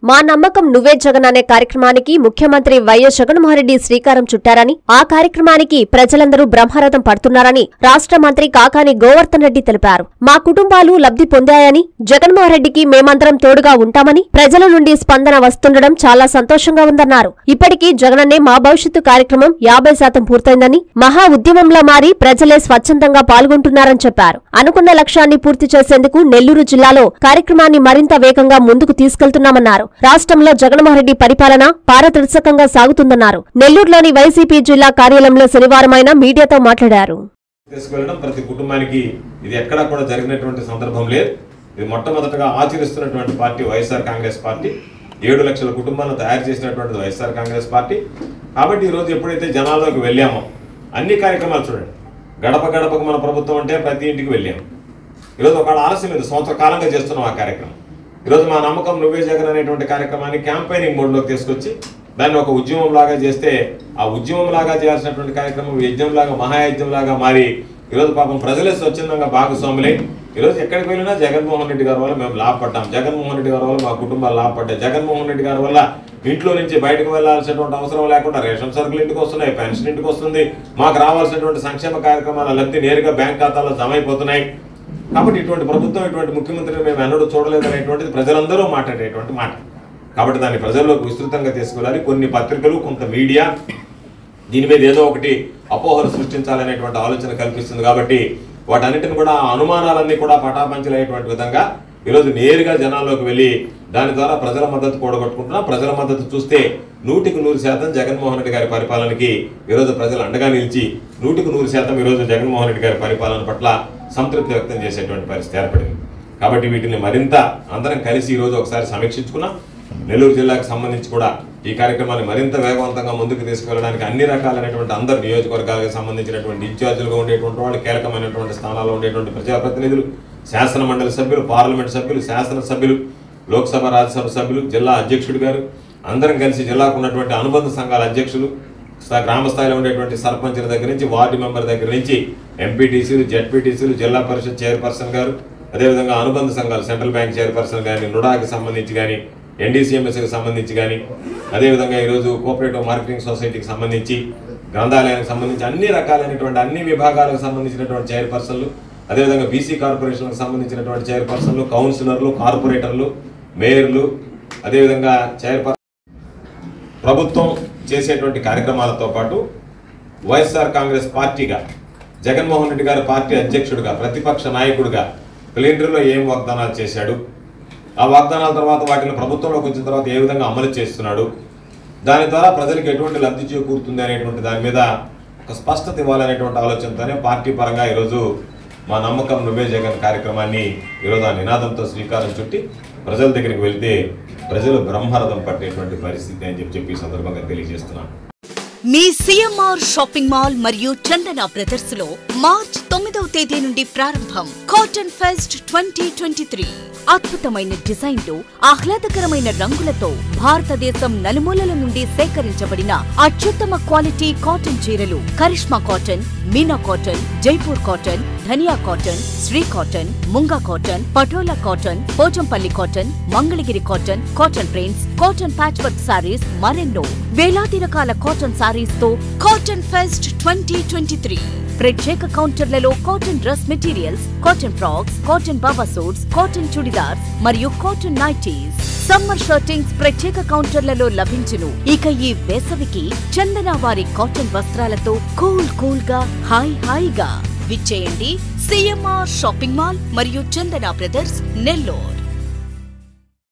మా నమ్మకం నువ్వే జగన్ అనే కార్యక్రమానికి ముఖ్యమంత్రి వైఎస్ జగన్మోహన్రెడ్డి శ్రీకారం చుట్టారని ఆ కార్యక్రమానికి ప్రజలందరూ బ్రహ్మరథం పడుతున్నారని రాష్ట్ర మంత్రి కాకాని గోవర్ధన్ రెడ్డి తెలిపారు మా కుటుంబాలు లబ్ధి పొందాయని జగన్మోహన్ రెడ్డికి మేమందరం తోడుగా ఉంటామని ప్రజల నుండి స్పందన వస్తుండడం చాలా సంతోషంగా ఉందన్నారు ఇప్పటికీ జగనన్నే మా భవిష్యత్తు కార్యక్రమం యాభై శాతం పూర్తయిందని మహా ఉద్యమంలో మారి ప్రజలే స్వచ్ఛందంగా పాల్గొంటున్నారని చెప్పారు అనుకున్న లక్ష్యాన్ని పూర్తి చేసేందుకు నెల్లూరు జిల్లాలో కార్యక్రమాన్ని మరింత వేగంగా ముందుకు తీసుకెళ్తున్నామన్నారు రాష్ట్రంలో జగన్మోహన్ రెడ్డి పరిపాలన పారదర్శకంగా సాగుతుందన్నారు నెల్లూరులోని వైసీపీ జిల్లా కార్యాలయంలో శనివారం ఆయన మీడియాతో మాట్లాడారు తీసుకెళ్ళడం ప్రతి కుటుంబానికి ఇది ఎక్కడా కూడా జరిగినటువంటి సందర్భం లేదు ఇది మొట్టమొదటగా ఆచరిస్తున్నటువంటి పార్టీ వైఎస్ఆర్ కాంగ్రెస్ పార్టీ ఏడు లక్షల కుటుంబాలను తయారు చేసినటువంటిది వైఎస్ఆర్ కాంగ్రెస్ పార్టీ కాబట్టి ఈరోజు ఎప్పుడైతే జనాల్లోకి వెళ్ళామో అన్ని కార్యక్రమాలు చూడండి గడప గడపకు మన ప్రభుత్వం అంటే ప్రతి ఇంటికి వెళ్ళాము ఈరోజు ఒక ఆలస్యం లేదు సంవత్సర కాలంగా చేస్తున్నాం ఆ కార్యక్రమం ఈరోజు మా నమ్మకం నువ్వే జగన్ అనేటువంటి కార్యక్రమాన్ని క్యాంపెయినింగ్ మోడ్లోకి తీసుకొచ్చి దాన్ని ఒక ఉద్యమం లాగా చేస్తే ఆ ఉద్యమం లాగా చేయాల్సినటువంటి కార్యక్రమం యజ్ఞం లాగా మహాయజ్ఞం లాగా మారి ఈరోజు పాపం ప్రజలే స్వచ్ఛందంగా భాగస్వాములే ఈరోజు ఎక్కడికి వెళ్ళినా జగన్మోహన్ రెడ్డి గారి వల్ల మేము లాభపడ్డాం జగన్మోహన్ రెడ్డి గారి వల్ల మా కుటుంబాలు లాభపడ్డాయి జగన్మోహన్ రెడ్డి గారి వల్ల ఇంట్లో నుంచి బయటకు వెళ్లాల్సినటువంటి అవసరం లేకుండా రేషన్ సరుకులు ఇంటికి వస్తున్నాయి పెన్షన్ ఇంటికి వస్తుంది మాకు రావాల్సినటువంటి సంక్షేమ కార్యక్రమాల లబ్ధి నేరుగా బ్యాంక్ ఖాతాలో జమ అయిపోతున్నాయి కాబట్టి ఇటువంటి ప్రభుత్వం ఇటువంటి ముఖ్యమంత్రిని మేము ఎన్నడూ చూడలేదు అనేటువంటిది ప్రజలందరూ మాట్లాడేటువంటి మాట కాబట్టి దాన్ని ప్రజల్లోకి విస్తృతంగా తీసుకెళ్ళాలి కొన్ని పత్రికలు కొంత మీడియా దీని మీద ఏదో ఒకటి అపోహలు సృష్టించాలనేటువంటి ఆలోచన కల్పిస్తుంది కాబట్టి వాటన్నిటిని కూడా ఆ అనుమానాలన్నీ కూడా పటాపంచలయ్యేటువంటి విధంగా ఈరోజు నేరుగా జనాల్లోకి వెళ్ళి దాని ద్వారా ప్రజల మద్దతు కూడగొట్టుకుంటున్నా ప్రజల మద్దతు చూస్తే నూటికి నూరు శాతం జగన్మోహన్ రెడ్డి గారి పరిపాలనకి ఈరోజు ప్రజలు అండగా నిలిచి నూటికి నూరు శాతం ఈరోజు జగన్మోహన్ రెడ్డి గారి పరిపాలన పట్ల సంతృప్తి వ్యక్తం చేసేటువంటి పరిస్థితి ఏర్పడింది కాబట్టి వీటిని మరింత అందరం కలిసి ఈరోజు ఒకసారి సమీక్షించుకున్నాం నెల్లూరు జిల్లాకు సంబంధించి కూడా ఈ కార్యక్రమాన్ని మరింత వేగవంతంగా ముందుకు తీసుకెళ్ళడానికి అన్ని రకాలైనటువంటి అందరు నియోజకవర్గాలకు సంబంధించినటువంటి ఇన్ఛార్జీలుగా ఉండేటువంటి వాళ్ళు కీలకమైనటువంటి స్థానాల్లో ఉండేటువంటి ప్రజాప్రతినిధులు శాసన మండలి సభ్యులు పార్లమెంట్ సభ్యులు శాసన సభ్యులు లోక్సభ రాజ్యసభ సభ్యులు జిల్లా అధ్యక్షుడు గారు అందరం కలిసి జిల్లాకు ఉన్నటువంటి అనుబంధ సంఘాల అధ్యక్షులు స్థా- గ్రామ స్థాయిలో ఉండేటువంటి సర్పంచుల దగ్గర నుంచి వార్డు మెంబర్ దగ్గర నుంచి ఎంపీటీసీలు జెడ్పీటీసీలు జిల్లా పరిషత్ చైర్పర్సన్ గారు అదేవిధంగా అనుబంధ సంఘాలు సెంట్రల్ బ్యాంక్ చైర్పర్సన్ కానీ నుడాకి సంబంధించి కానీ ఎన్డీసీఎంఎస్కి సంబంధించి కానీ అదేవిధంగా ఈరోజు కోఆపరేటివ్ మార్కెటింగ్ సొసైటీకి సంబంధించి గ్రంథాలయానికి సంబంధించి అన్ని రకాలైనటువంటి అన్ని విభాగాలకు సంబంధించినటువంటి చైర్పర్సన్లు అదేవిధంగా బీసీ కార్పొరేషన్లకు సంబంధించినటువంటి చైర్పర్సన్లు కౌన్సిలర్లు కార్పొరేటర్లు మేయర్లు అదేవిధంగా చైర్పర్ ప్రభుత్వం చేసేటువంటి కార్యక్రమాలతో పాటు వైఎస్ఆర్ కాంగ్రెస్ పార్టీగా జగన్మోహన్ రెడ్డి గారి పార్టీ అధ్యక్షుడిగా ప్రతిపక్ష నాయకుడిగా ప్లేండర్లో ఏం వాగ్దానాలు చేశాడు ఆ వాగ్దానాల తర్వాత వాటిని ప్రభుత్వంలోకి వచ్చిన తర్వాత ఏ విధంగా అమలు చేస్తున్నాడు దాని ద్వారా ప్రజలకు ఎటువంటి లబ్ధి చేకూరుతుంది అనేటువంటి దాని మీద ఒక స్పష్టత ఇవ్వాలనేటువంటి ఆలోచనతోనే పార్టీ పరంగా ఈరోజు మా నమ్మకం నువ్వే జగన్ కార్యక్రమాన్ని ఈరోజు ఆ నినాదంతో శ్రీకారం చుట్టి ప్రజల దగ్గరికి వెళ్తే ప్రజలు బ్రహ్మరథం పట్టేటువంటి పరిస్థితి అని చెప్పి చెప్పి ఈ సందర్భంగా తెలియజేస్తున్నాను మీ సిఎంఆర్ షాపింగ్ మాల్ మరియు చందన బ్రదర్స్ లో మార్చ్ తొమ్మిదవ తేదీ నుండి ప్రారంభం cotton fest twenty twenty three అద్భుతమైన డిజైన్లు ఆహ్లాదకరమైన రంగులతో భారతదేశం నలుమూలల నుండి సేకరించబడిన అత్యుత్తమ క్వాలిటీ కాటన్ చీరలు Karishma cotton Meena cotton Jaipur cotton Dhaniya cotton Sri cotton Munga cotton Patola cotton Pochampally cotton Mangalagiri cotton cotton prints cotton patch work sarees మరెన్నో వేలాది రకాల కాటన్ సారీస్ తో cotton fest twenty twenty three ప్రత్యేక కౌంటర్లలో cotton dress materials cotton frocks cotton baba suits cotton churidars మరియు cotton nighties summer shirtings ప్రత్యేక కౌంటర్లలో లభించును ఇక ఈ వేసవికి చందన వారి కాటన్ వస్త్రాలతో కూల్ కూల్ గా హాయ్ హాయిగా విచ్చేయండి సిఎంఆర్ షాపింగ్ మాల్ మరియు చందన బ్రదర్స్ నెల్లూరు